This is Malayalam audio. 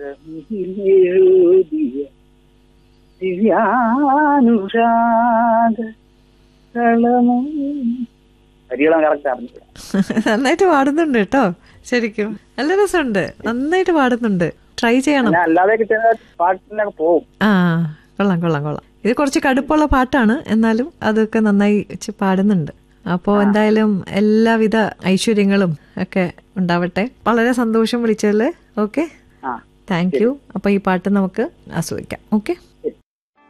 എഴുതിയ ദിവ്യാനുരാഗ കളമോ വരികളും കറക്റ്റ് അറിഞ്ഞില്ല നന്നായിട്ട് പാടുന്നുണ്ട് കേട്ടോ ശരിക്കും നല്ല രസമുണ്ട് നന്നായിട്ട് പാടുന്നുണ്ട് ട്രൈ ചെയ്യണം ഞാൻ അല്ലാതെ കിട്ടുന്ന പാട്ടിനൊക്കെ പോവും ആ കൊള്ളാം കൊള്ളാം കൊള്ളാം ഇത് കുറച്ച് കടുപ്പമുള്ള പാട്ടാണ് എന്നാലും അതൊക്കെ നന്നായി വെച്ച് പാടുന്നുണ്ട് അപ്പോൾ എന്തായാലും എല്ലാവിധ ഐശ്വര്യങ്ങളും ഒക്കെ ഉണ്ടാവട്ടെ വളരെ സന്തോഷം വിളിച്ചല്ലേ ഓക്കെ ആ താങ്ക് യു അപ്പോൾ ഈ പാട്ട് നമുക്ക് ആസ്വദിക്കാം ഓക്കെ